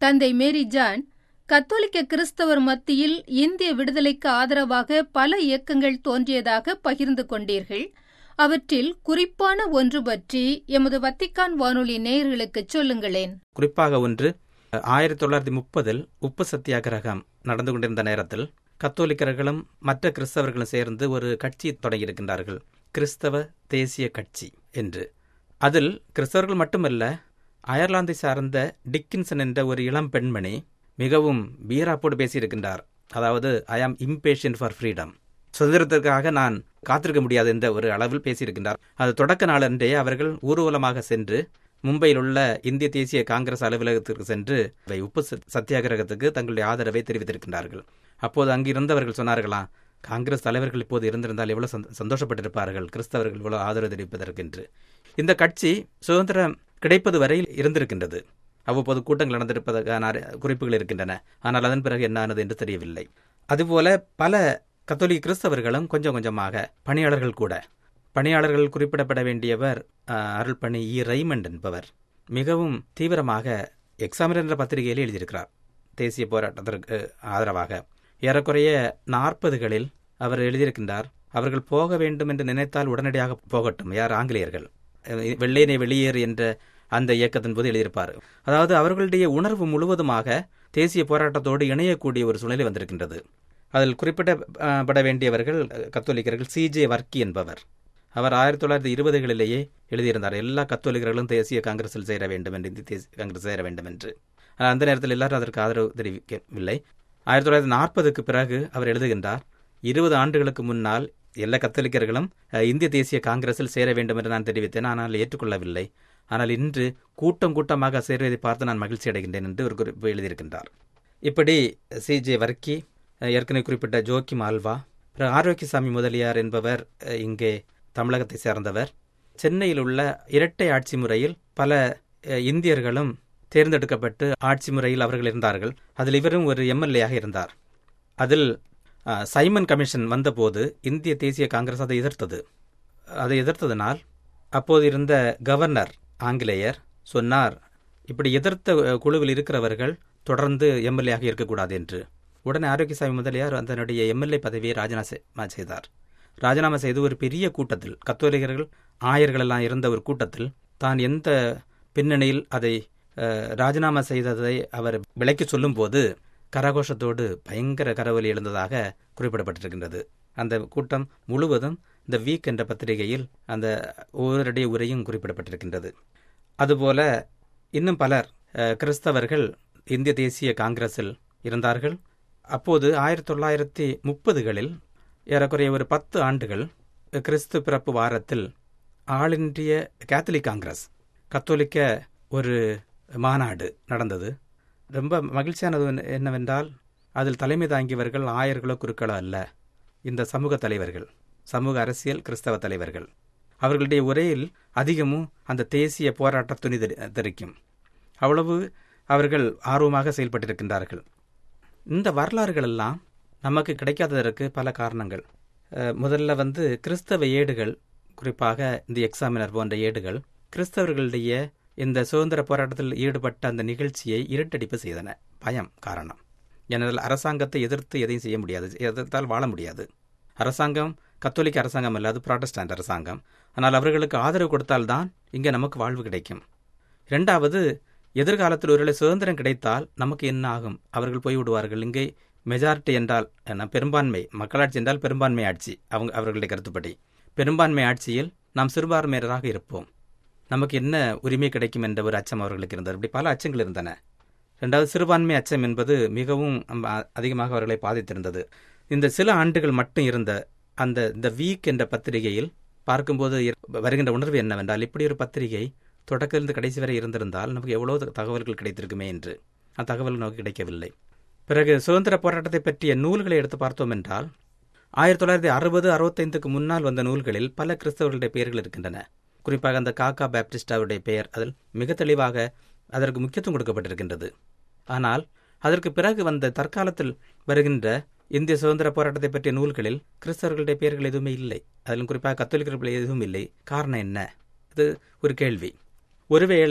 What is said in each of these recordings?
தந்தை Mary John கத்தோலிக்க கிறிஸ்தவர் மத்தியில் இந்திய விடுதலைக்கு ஆதரவாக பல இயக்கங்கள் தோன்றியதாக பகிர்ந்து கொண்டீர்கள் அவற்றில் குறிப்பான ஒன்று பற்றி எமது வத்திக்கான் வானொலி நேயர்களுக்கு சொல்லுங்களேன் குறிப்பாக ஒன்று ஆயிரத்தி தொள்ளாயிரத்தி முப்பதில் உப்பு சத்தியாகிரகம் நடந்து கொண்டிருந்த நேரத்தில் கத்தோலிக்கர்களும் மற்ற கிறிஸ்தவர்களும் சேர்ந்து ஒரு கட்சி தொடங்கியிருக்கின்றார்கள் கிறிஸ்தவ தேசிய கட்சி என்று அதில் கிறிஸ்தவர்கள் மட்டுமல்ல அயர்லாந்தை சார்ந்த டிக்கின்சன் என்ற ஒரு இளம் பெண்மணி மிகவும் வீராப்போடு பேசியிருக்கின்றார் அதாவது ஐ ஆம் impatient ஃபார் ஃப்ரீடம் சுதந்திரத்திற்காக நான் காத்திருக்க முடியாது என்ற ஒரு அளவில் பேசியிருக்கின்றார் அது தொடக்க நாளன்றே அவர்கள் ஊர்வலமாக சென்று மும்பையில் உள்ள இந்திய தேசிய காங்கிரஸ் அலுவலகத்திற்கு சென்று இவை உப்பு சத்- சத்தியாகிரகத்துக்கு தங்களுடைய ஆதரவை தெரிவித்திருக்கின்றார்கள் அப்போது அங்கு இருந்தவர்கள் சொன்னார்களாம் காங்கிரஸ் தலைவர்கள் இப்போது இருந்திருந்தால் எவ்வளவு சந்தோ- சந்தோஷப்பட்டிருப்பார்கள் கிறிஸ்தவர்கள் இவ்வளவு ஆதரவு தெரிவிப்பதற்கு என்று இந்த கட்சி சுதந்திரம் கிடைப்பது வரை இருந்திருக்கின்றது அவ்வப்போது கூட்டங்கள் நடந்திருப்பதற்கான அரி- குறிப்புகள் இருக்கின்றன ஆனால் அதன் பிறகு என்ன ஆனது என்று தெரியவில்லை அதுபோல பல கத்தோலிக்க கிறிஸ்தவர்களும் கொஞ்சம் கொஞ்சமாக பணியாளர்கள் கூட பணியாளர்கள் குறிப்பிடப்பட வேண்டியவர் அஹ், அருள்பணி இ ரைமண்ட் என்பவர் மிகவும் தீவிரமாக எக்ஸாமினர் என்ற பத்திரிகையில் எழுதியிருக்கிறார் தேசிய போராட்டத்திற்கு ஆதரவாக ஏறக்குறைய நாற்பதுகளில் அவர் எழுதியிருக்கின்றார் அவர்கள் போக வேண்டும் என்று நினைத்தால் உடனடியாக போகட்டும் யார் ஆங்கிலேயர்கள் அஹ், வெள்ளையனை வெளியேறு என்ற அந்த இயக்கத்தின் போது எழுதியிருப்பார் அதாவது அவர்களுடைய உணர்வு முழுவதுமாக தேசிய போராட்டத்தோடு இணையக்கூடிய ஒரு சூழ்நிலை வந்திருக்கின்றது அதில் குறிப்பிடப்பட வேண்டியவர்கள் அஹ், கத்தோலிக்கர்கள் சிஜே வர்க்கி என்பவர் அவர் ஆயிரத்தி தொள்ளாயிரத்தி இருபதுகளிலேயே எழுதியிருந்தார் எல்லா கத்தோலிக்கர்களும் தேசிய காங்கிரஸில் சேர வேண்டும் என்று இந்திய தேசிய காங்கிரஸ் சேர வேண்டும் என்று ஆனால் அந்த நேரத்தில் எல்லாரும் அதற்கு ஆதரவு தெரிவிக்கவில்லை ஆயிரத்தி தொள்ளாயிரத்தி நாற்பதுக்கு பிறகு அவர் எழுதுகின்றார் இருபது ஆண்டுகளுக்கு முன்னால் எல்லா கத்தோலிக்கர்களும் அஹ், இந்திய தேசிய காங்கிரஸில் சேர வேண்டும் என்று நான் தெரிவித்தேன் ஆனால் ஏற்றுக்கொள்ளவில்லை ஆனால் இன்று கூட்டம் கூட்டமாக சேர்வதை பார்த்து நான் மகிழ்ச்சி அடைகின்றேன் என்று ஒரு குறிப்பு எழுதியிருக்கின்றார் இப்படி சி ஜே வர்க்கி அஹ், ஏற்கனவே குறிப்பிட்ட ஜோக்கிம் ஆல்வா பிறகு ஆரோக்கியசாமி முதலியார் என்பவர் அஹ், இங்கே தமிழகத்தை சேர்ந்தவர் சென்னையில் உள்ள இரட்டை ஆட்சி முறையில் பல அஹ், இந்தியர்களும் தேர்ந்தெடுக்கப்பட்டு ஆட்சி முறையில் அவர்கள் இருந்தார்கள் அதில் இவரும் ஒரு எம்எல்ஏயாக இருந்தார் அதில் அஹ், சைமன் கமிஷன் வந்தபோது இந்திய தேசிய காங்கிரஸ் அதை எதிர்த்தது அதை எதிர்த்ததனால் அப்போது இருந்த கவர்னர் ஆங்கிலேயர் சொன்னார் இப்படி எதிர்த்த அஹ், குழுவில் இருக்கிறவர்கள் தொடர்ந்து எம்எல்ஏ இருக்கக்கூடாது என்று உடனே ஆரோக்கியசாமி முதலியார் அதனுடைய எம்எல்ஏ பதவியை ராஜினாமா செய்தார் ராஜினாமா செய்து ஒரு பெரிய கூட்டத்தில் கத்தோலிகர்கள் ஆயர்கள் எல்லாம் இருந்த ஒரு கூட்டத்தில் தான் எந்த பின்னணியில் அதை அஹ், ராஜினாமா செய்ததை அவர் விளக்கி சொல்லும்போது கரகோஷத்தோடு பயங்கர கரவொலி எழுந்ததாக குறிப்பிடப்பட்டிருக்கின்றது அந்த கூட்டம் முழுவதும் த வீக் என்ற பத்திரிகையில் அந்த ஒவ்வொருடைய உரையும் குறிப்பிடப்பட்டிருக்கின்றது அதுபோல இன்னும் பலர் அஹ், கிறிஸ்தவர்கள் இந்திய தேசிய காங்கிரஸில் இருந்தார்கள் அப்போது ஆயிரத்தி தொள்ளாயிரத்தி முப்பதுகளில் ஏறக்குறைய ஒரு பத்து ஆண்டுகள் கிறிஸ்து பிறப்பு வாரத்தில் ஆல் இந்திய கேத்தலிக் காங்கிரஸ் கத்தோலிக்க ஒரு மாநாடு நடந்தது ரொம்ப மகிழ்ச்சியானது என்ன- என்னவென்றால் அதில் தலைமை தாங்கியவர்கள் ஆயர்களோ குருக்களோ அல்ல இந்த சமூக தலைவர்கள் சமூக அரசியல் கிறிஸ்தவ தலைவர்கள் அவர்களுடைய உரையில் அதிகமும் அந்த தேசிய போராட்ட துணி தெரி- தெரிக்கும் அவ்வளவு அவர்கள் ஆர்வமாக செயல்பட்டிருக்கின்றார்கள் இந்த வரலாறுகள் எல்லாம் நமக்கு கிடைக்காததற்கு பல காரணங்கள் அஹ், முதல்ல வந்து கிறிஸ்தவ ஏடுகள் குறிப்பாக இந்த எக்ஸாமினர் போன்ற ஏடுகள் கிறிஸ்தவர்களுடைய இந்த சுதந்திர போராட்டத்தில் ஈடுபட்ட அந்த நிகழ்ச்சியை இருட்டடிப்பு செய்தன பயம் காரணம் ஏனென்றால் அரசாங்கத்தை எதிர்த்து எதையும் செய்ய முடியாது எதிர்த்தால் வாழ முடியாது அரசாங்கம் கத்தோலிக்க அரசாங்கம் அல்ல அது ப்ராட்டஸ்டாண்ட் அரசாங்கம் ஆனால் அவர்களுக்கு ஆதரவு கொடுத்தால்தான் இங்கே நமக்கு வாழ்வு கிடைக்கும் இரண்டாவது எதிர்காலத்தில் ஒருவேளை சுதந்திரம் கிடைத்தால் நமக்கு என்ன ஆகும் அவர்கள் போய்விடுவார்கள் இங்கே மெஜாரிட்டி என்றால் என்ன பெரும்பான்மை மக்களாட்சி என்றால் பெரும்பான்மை ஆட்சி அவங்க அவர்களுடைய கருத்துப்படி பெரும்பான்மை ஆட்சியில் நாம் சிறுபான்மையினராக இருப்போம் நமக்கு என்ன உரிமை கிடைக்கும் என்ற ஒரு அச்சம் அவர்களுக்கு இருந்தது இப்படி பல அச்சங்கள் இருந்தன ரெண்டாவது சிறுபான்மை அச்சம் என்பது மிகவும் அம்- அதிகமாக அவர்களை பாதித்திருந்தது இந்த சில ஆண்டுகள் மட்டும் இருந்த அந்த த வீக் என்ற பத்திரிகையில் பார்க்கும்போது இரு- வருகின்ற உணர்வு என்னவென்றால் இப்படி ஒரு பத்திரிகை தொடக்கத்திலிருந்து கடைசி வரை இருந்திருந்தால் நமக்கு எவ்வளவு தகவல்கள் கிடைத்திருக்குமே என்று அந்த தகவல் நமக்கு கிடைக்கவில்லை பிறகு சுதந்திர போராட்டத்தை பற்றிய நூல்களை எடுத்து பார்த்தோம் என்றால் ஆயிரத்தி தொள்ளாயிரத்தி அறுபது அறுபத்தைந்துக்கு முன்னால் வந்த நூல்களில் பல கிறிஸ்தவர்களுடைய பெயர்கள் இருக்கின்றன குறிப்பாக அந்த காக்கா பேப்டிஸ்டாவுடைய பெயர் அதில் மிக தெளிவாக அதற்கு முக்கியத்துவம் கொடுக்கப்பட்டிருக்கின்றது ஆனால் அதற்கு பிறகு வந்த தற்காலத்தில் வருகின்ற இந்திய சுதந்திர போராட்டத்தை பற்றிய நூல்களில் கிறிஸ்தவர்களுடைய பெயர்கள் எதுவுமே இல்லை அதிலும் குறிப்பாக கத்தோலிக்கர்கள் எதுவும் இல்லை காரணம் என்ன இது ஒரு கேள்வி ஒருவேளை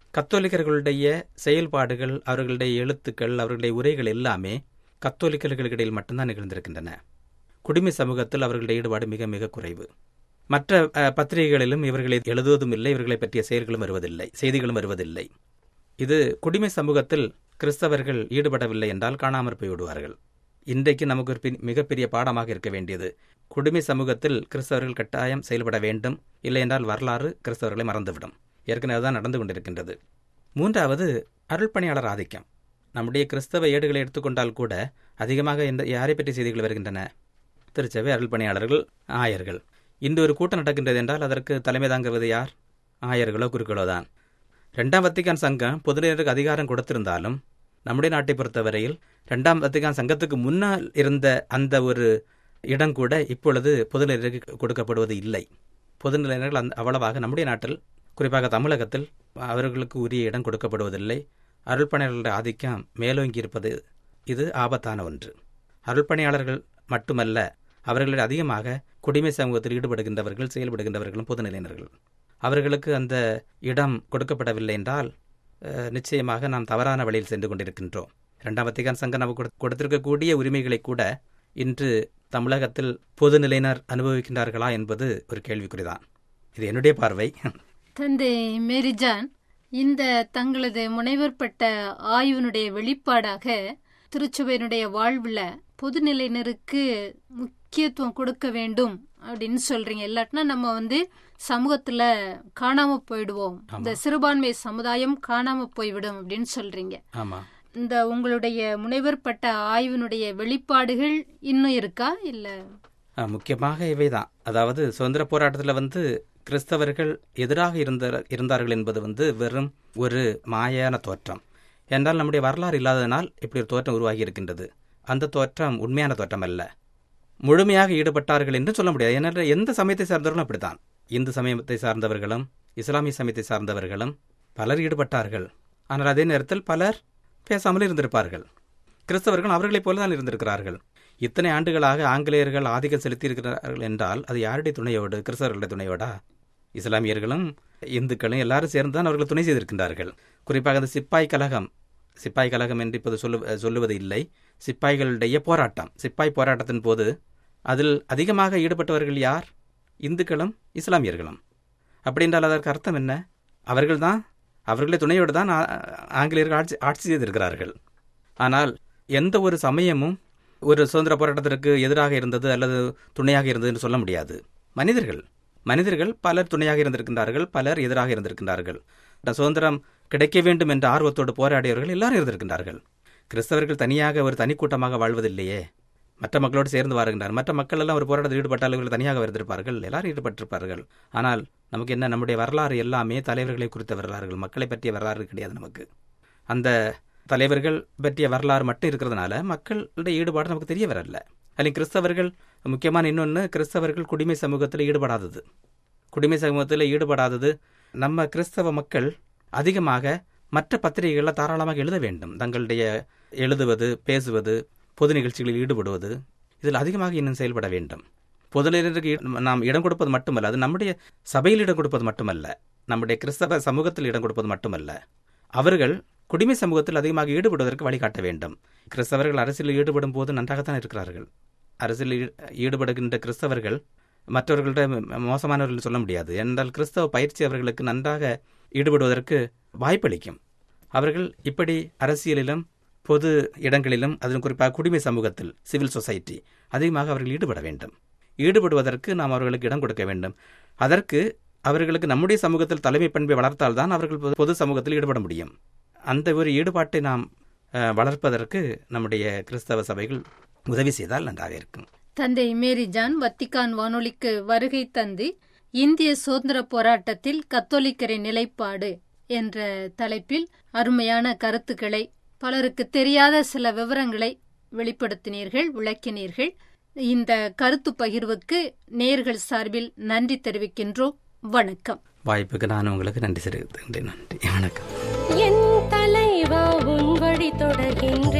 கத்தோலிக்கர்களுடைய செயல்பாடுகள் அவர்களுடைய எழுத்துக்கள் அவர்களுடைய உரைகள் எல்லாமே கத்தோலிக்கர்களுக்கு இடையில் மட்டும்தான் நிகழ்ந்திருக்கின்றன குடிமை சமூகத்தில் அவர்களுடைய ஈடுபாடு மிக மிக குறைவு மற்ற அஹ், பத்திரிகைகளிலும் இவர்களை எழுதுவதும் இல்லை இவர்களை பற்றிய செயல்களும் வருவதில்லை செய்திகளும் வருவதில்லை இது குடிமை சமூகத்தில் கிறிஸ்தவர்கள் ஈடுபடவில்லை என்றால் காணாமற் போய்விடுவார்கள் இன்றைக்கு நமக்கு ஒரு பெரிய- மிகப்பெரிய பாடமாக இருக்க வேண்டியது குடிமை சமூகத்தில் கிறிஸ்தவர்கள் கட்டாயம் செயல்பட வேண்டும் இல்லை என்றால் வரலாறு கிறிஸ்தவர்களை மறந்துவிடும் ஏற்கனவே தான் நடந்து கொண்டிருக்கின்றது மூன்றாவது அருள்பணியாளர் ஆதிக்கம் நம்முடைய கிறிஸ்தவ ஏடுகளை எடுத்துக்கொண்டால் கூட அதிகமாக இந்த யாரை பற்றி செய்திகள் வருகின்றன திருச்சபை அருள்பணியாளர்கள் ஆயர்கள் இன்று ஒரு கூட்டம் நடக்கின்றது என்றால் அதற்கு தலைமை தாங்குவது யார் ஆயர்களோ குருக்களோ தான் ரெண்டாம் வத்திக்கான் சங்கம் பொதுநிலையருக்கு அதிகாரம் கொடுத்திருந்தாலும் நம்முடைய நாட்டை பொறுத்தவரையில் ரெண்டாம் வத்திக்கான் சங்கத்துக்கு முன்னால் இருந்த அந்த ஒரு இடம் கூட இப்பொழுது பொதுநிலையருக்கு கொடுக்கப்படுவது இல்லை பொதுநிலையினர்கள் அந்த அவ்வளவாக நம்முடைய நாட்டில் குறிப்பாக தமிழகத்தில் அவர்களுக்கு உரிய இடம் கொடுக்கப்படுவதில்லை அருள்பணியாளர்களுடைய ஆதிக்கம் மேலோங்கி இருப்பது இது ஆபத்தான ஒன்று அருள்பணியாளர்கள் மட்டுமல்ல அவர்களில் அதிகமாக குடிமை சமூகத்தில் ஈடுபடுகின்றவர்கள் செயல்படுகின்றவர்களும் பொதுநிலையினர்கள் அவர்களுக்கு அந்த இடம் கொடுக்கப்படவில்லை என்றால் அஹ், நிச்சயமாக நாம் தவறான வழியில் சென்று கொண்டிருக்கின்றோம் இரண்டாம் வத்திகான் சங்கம் நமக்கு கொடுத்- கொடுத்திருக்கக்கூடிய உரிமைகளை கூட இன்று தமிழகத்தில் பொதுநிலையினர் அனுபவிக்கின்றார்களா என்பது ஒரு கேள்விக்குறிதான் இது என்னுடைய பார்வை தந்தை மேரிஜான் இந்த தங்களது முனைவர் பட்ட ஆய்வினுடைய வெளிப்பாடாக திருச்சபையினுடைய வாழ்வுல பொதுநிலையினருக்கு முக்கியத்துவம் கொடுக்க வேண்டும் அப்படின்னு சொல்றீங்க இல்லாட்டினா நம்ம வந்து சமூகத்துல காணாம போயிடுவோம் இந்த சிறுபான்மை சமுதாயம் காணாம போய்விடும் அப்படின்னு சொல்றீங்க ஆமா இந்த உங்களுடைய முனைவர் பட்ட ஆய்வினுடைய வெளிப்பாடுகள் இன்னும் இருக்கா இல்ல ஆ, முக்கியமாக இவைதான் அதாவது சுதந்திர போராட்டத்தில் வந்து கிறிஸ்தவர்கள் எதிராக இருந்த இருந்தார்கள் என்பது வந்து வெறும் ஒரு மாயான தோற்றம் என்றால் நம்முடைய வரலாறு இல்லாததனால் இப்படி ஒரு தோற்றம் உருவாகி இருக்கின்றது அந்த தோற்றம் உண்மையான தோற்றம் அல்ல முழுமையாக ஈடுபட்டார்கள் என்று சொல்ல முடியாது ஏனென்றால் எந்த சமயத்தை சார்ந்தவர்களும் அப்படித்தான் இந்து சமயத்தை சார்ந்தவர்களும் இஸ்லாமிய சமயத்தை சார்ந்தவர்களும் பலர் ஈடுபட்டார்கள் ஆனால் அதே நேரத்தில் பலர் பேசாமல் இருந்திருப்பார்கள் கிறிஸ்தவர்கள் அவர்களைப் போல தான் இருந்திருக்கிறார்கள் இத்தனை ஆண்டுகளாக ஆங்கிலேயர்கள் ஆதிக்கம் செலுத்தியிருக்கிறார்கள் என்றால் அது யாருடைய துணையோடு கிறிஸ்தவர்களுடைய துணையோடா இஸ்லாமியர்களும் இந்துக்களும் எல்லாரும் சேர்ந்து தான் அவர்கள் துணை செய்திருக்கின்றார்கள் குறிப்பாக அந்த சிப்பாய் கலகம் சிப்பாய் கலகம் என்று இப்போது சொல்லு சொல்லுவது இல்லை சிப்பாய்களுடைய போராட்டம் சிப்பாய் போராட்டத்தின் போது அதில் அதிகமாக ஈடுபட்டவர்கள் யார் இந்துக்களும் இஸ்லாமியர்களும் அப்படி என்றால் அதற்கு அர்த்தம் என்ன அவர்கள்தான் அவர்களுடைய துணையோடு தான் ஆ- ஆங்கிலேயர்கள் ஆட்சி ஆட்சி செய்திருக்கிறார்கள் ஆனால் எந்த ஒரு சமயமும் ஒரு சுதந்திர போராட்டத்திற்கு எதிராக இருந்தது அல்லது துணையாக இருந்தது என்று சொல்ல முடியாது மனிதர்கள் மனிதர்கள் பலர் துணையாக இருந்திருக்கின்றார்கள் பலர் எதிராக இருந்திருக்கின்றார்கள் இந்த சுதந்திரம் கிடைக்க வேண்டும் என்ற ஆர்வத்தோடு போராடியவர்கள் எல்லாரும் இருந்திருக்கின்றார்கள் கிறிஸ்தவர்கள் தனியாக ஒரு தனிக்கூட்டமாக வாழ்வதில்லையே மற்ற மக்களோடு சேர்ந்து வருகின்றார் மற்ற மக்கள் எல்லாம் ஒரு போராட்டத்தில் ஈடுபட்டால் இவர்கள் தனியாக இருந்திருப்பார்கள் எல்லாரும் ஈடுபட்டிருப்பார்கள் ஆனால் நமக்கு என்ன நம்முடைய வரலாறு எல்லாமே தலைவர்களை குறித்த வரலாறுகள் மக்களை பற்றிய வரலாறு கிடையாது நமக்கு அந்த தலைவர்கள் பற்றிய வரலாறு மட்டும் இருக்கிறதுனால மக்களுடைய ஈடுபாடு நமக்கு தெரிய வரல அதில் கிறிஸ்தவர்கள் முக்கியமான இன்னொன்று கிறிஸ்தவர்கள் குடிமை சமூகத்தில் ஈடுபடாதது குடிமை சமூகத்தில் ஈடுபடாதது நம்ம கிறிஸ்தவ மக்கள் அதிகமாக மற்ற பத்திரிகைகளில் தாராளமாக எழுத வேண்டும் தங்களுடைய எழுதுவது பேசுவது பொது நிகழ்ச்சிகளில் ஈடுபடுவது இதில் அதிகமாக இன்னும் செயல்பட வேண்டும் பொதுநிலையினருக்கு ஈ- நாம் இடம் கொடுப்பது மட்டுமல்ல அது நம்முடைய சபையில் இடம் கொடுப்பது மட்டுமல்ல நம்முடைய கிறிஸ்தவ சமூகத்தில் இடம் கொடுப்பது மட்டுமல்ல அவர்கள் குடிமை சமூகத்தில் அதிகமாக ஈடுபடுவதற்கு வழிகாட்ட வேண்டும் கிறிஸ்தவர்கள் அரசியலில் ஈடுபடும் போது நன்றாகத்தான் இருக்கிறார்கள் அரசியலில் ஈ- ஈடுபடுகின்ற கிறிஸ்தவர்கள் மற்றவர்கள்ட்ட ம- மோசமானவர்கள் சொல்ல முடியாது என்றால் கிறிஸ்தவ பயிற்சி அவர்களுக்கு நன்றாக ஈடுபடுவதற்கு வாய்ப்பளிக்கும் அவர்கள் இப்படி அரசியலிலும் பொது இடங்களிலும் அதிலும் குறிப்பாக குடிமை சமூகத்தில் சிவில் சொசைட்டி அதிகமாக அவர்கள் ஈடுபட வேண்டும் ஈடுபடுவதற்கு நாம் அவர்களுக்கு இடம் கொடுக்க வேண்டும் அதற்கு அவர்களுக்கு நம்முடைய சமூகத்தில் தலைமை பண்பை வளர்த்தால்தான் அவர்கள் பொது- பொது சமூகத்தில் ஈடுபட முடியும் அந்த ஒரு ஈடுபாட்டை நாம் அஹ், வளர்ப்பதற்கு நம்முடைய கிறிஸ்தவ சபைகள் உதவி செய்தால் நன்றாக இருக்கும் தந்தை மேரி ஜான் வத்திக்கான் வானொலிக்கு வருகை தந்து இந்திய சுதந்திர போராட்டத்தில் கத்தோலிக்கரின் நிலைப்பாடு என்ற தலைப்பில் அருமையான கருத்துக்களை பலருக்கு தெரியாத சில விவரங்களை வெளிப்படுத்தினீர்கள் விளக்கினீர்கள் இந்த கருத்து பகிர்வுக்கு நேர்கள் சார்பில் நன்றி தெரிவிக்கின்றோம் வணக்கம் வாய்ப்புக்கு நான் உங்களுக்கு நன்றி தெரிவித்துக்கின்றேன் நன்றி வணக்கம் என் தலைவா உன் வழி தொடர்கின்றேன்